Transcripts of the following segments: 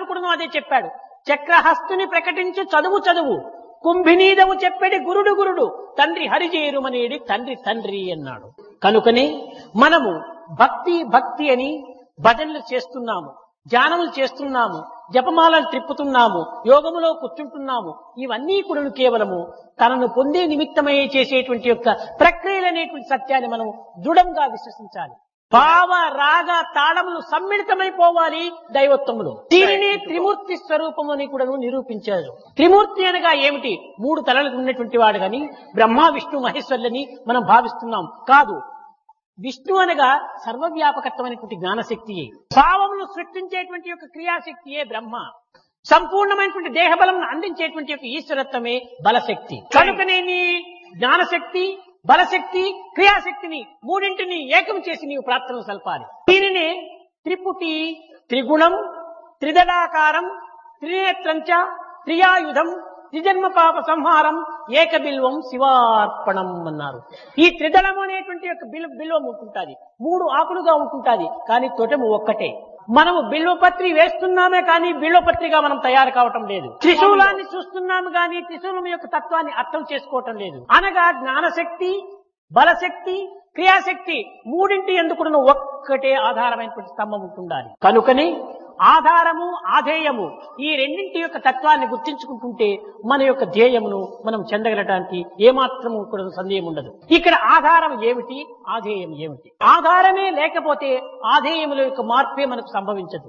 కూడా అదే చెప్పాడు చక్రహస్తుని ప్రకటించు చదువు చదువు కుంభినీదవు చెప్పెడి గురుడు గురుడు తండ్రి హరిజేరుమనేడి తండ్రి తండ్రి అన్నాడు కనుకనే మనము భక్తి భక్తి అని భజనలు చేస్తున్నాము ధ్యానములు చేస్తున్నాము జపమాలను త్రిప్పుతున్నాము యోగములో కూర్చుంటున్నాము ఇవన్నీ కూడా కేవలము తనను పొందే నిమిత్తమై చేసేటువంటి యొక్క ప్రక్రియలు అనేటువంటి సత్యాన్ని మనం దృఢంగా విశ్వసించాలి భావ రాగ తాళములు సమ్మిళితమైపోవాలి దైవత్వములు దీనిని త్రిమూర్తి స్వరూపము అని కూడా నిరూపించారు త్రిమూర్తి అనగా ఏమిటి మూడు తలలు ఉన్నటువంటి వాడు గాని బ్రహ్మ విష్ణు మహేశ్వరులని మనం భావిస్తున్నాం కాదు విష్ణు అనగా సర్వవ్యాపకత్వమైనటువంటి జ్ఞానశక్తియే భావమును సృష్టించేటువంటి యొక్క క్రియాశక్తియే బ్రహ్మ సంపూర్ణమైనటువంటి దేహబలం అందించేటువంటి యొక్క ఈశ్వరత్వమే బలశక్తి కనుకనే నీ జ్ఞానశక్తి బలశక్తి క్రియాశక్తిని మూడింటిని ఏకం చేసి నీవు ప్రార్థన సల్పాలి దీనినే త్రిపుటి త్రిగుణం త్రిదడాకారం త్రినేత్రంచ త్రియాయుధం త్రిజన్మ పాప సంహారం ఏకబిల్వం శివార్పణం అన్నారు ఈ త్రిదళం అనేటువంటి యొక్క బిల్ బిల్వం ఉంటుంటాది మూడు ఆకులుగా ఉంటుంటాది కానీ తొటము ఒక్కటే మనము బిల్వపత్రి వేస్తున్నామే కానీ బిల్వపత్రిగా మనం తయారు కావటం లేదు త్రిశూలాన్ని చూస్తున్నాము కానీ త్రిశూలం యొక్క తత్వాన్ని అర్థం చేసుకోవటం లేదు అనగా జ్ఞానశక్తి బలశక్తి క్రియాశక్తి మూడింటి ఎందుకు ఒక్కటే ఆధారమైనటువంటి స్తంభం ఉంటుండాలి కనుకని ఆధారము ఆధేయము ఈ రెండింటి యొక్క తత్వాన్ని గుర్తించుకుంటుంటే మన యొక్క ధ్యేయమును మనం చెందగలటానికి ఏమాత్రము కూడా సందేహం ఉండదు ఇక్కడ ఆధారం ఏమిటి ఆధేయం ఏమిటి ఆధారమే లేకపోతే ఆధేయముల యొక్క మార్పే మనకు సంభవించదు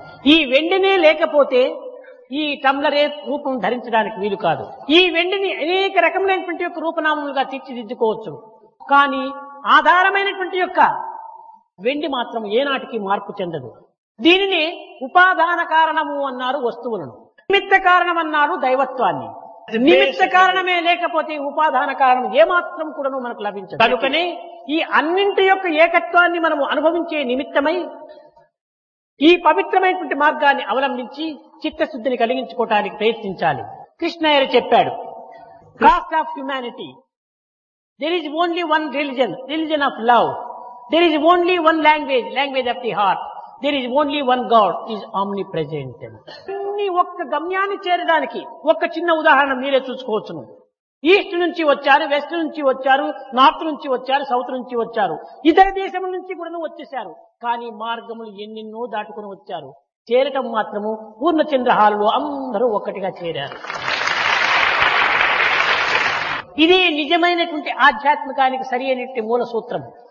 ఈ వెండినే లేకపోతే ఈ టమ్లరే రూపం ధరించడానికి వీలు కాదు ఈ వెండిని అనేక రకములైనటువంటి యొక్క రూపనామములుగా తీర్చిదిద్దుకోవచ్చు కానీ ఆధారమైనటువంటి యొక్క వెండి మాత్రం ఏనాటికి మార్పు చెందదు దీనిని ఉపాదాన కారణము అన్నారు వస్తువులను నిమిత్త కారణం అన్నారు దైవత్వాన్ని నిమిత్త కారణమే లేకపోతే ఉపాదాన కారణం ఏమాత్రం కూడాను మనకు లభించదు కనుకనే ఈ అన్నింటి యొక్క ఏకత్వాన్ని మనము అనుభవించే నిమిత్తమై ఈ పవిత్రమైనటువంటి మార్గాన్ని అవలంబించి చిత్తశుద్ధిని కలిగించుకోవటానికి ప్రయత్నించాలి కృష్ణయ్య చెప్పాడు caste of humanity there is only one religion religion of love there is only one language language of the heart there is only one God is omnipresent అన్ని ఒక్క గమ్యాన్ని చేరడానికి ఒక్క చిన్న ఉదాహరణ మీరే చూసుకోవచ్చును ఈస్ట్ నుంచి వచ్చారు వెస్ట్ నుంచి వచ్చారు నార్త్ నుంచి వచ్చారు సౌత్ నుంచి వచ్చారు ఇతర దేశం నుంచి కూడా వచ్చేసారు కానీ మార్గములు ఎన్నెన్నో దాటుకుని వచ్చారు చేరటం మాత్రము పూర్ణచంద్ర హాల్లో అందరూ ఒక్కటిగా చేరారు ఇది నిజమైనటువంటి ఆధ్యాత్మికానికి సరి అయినటువంటి మూల సూత్రము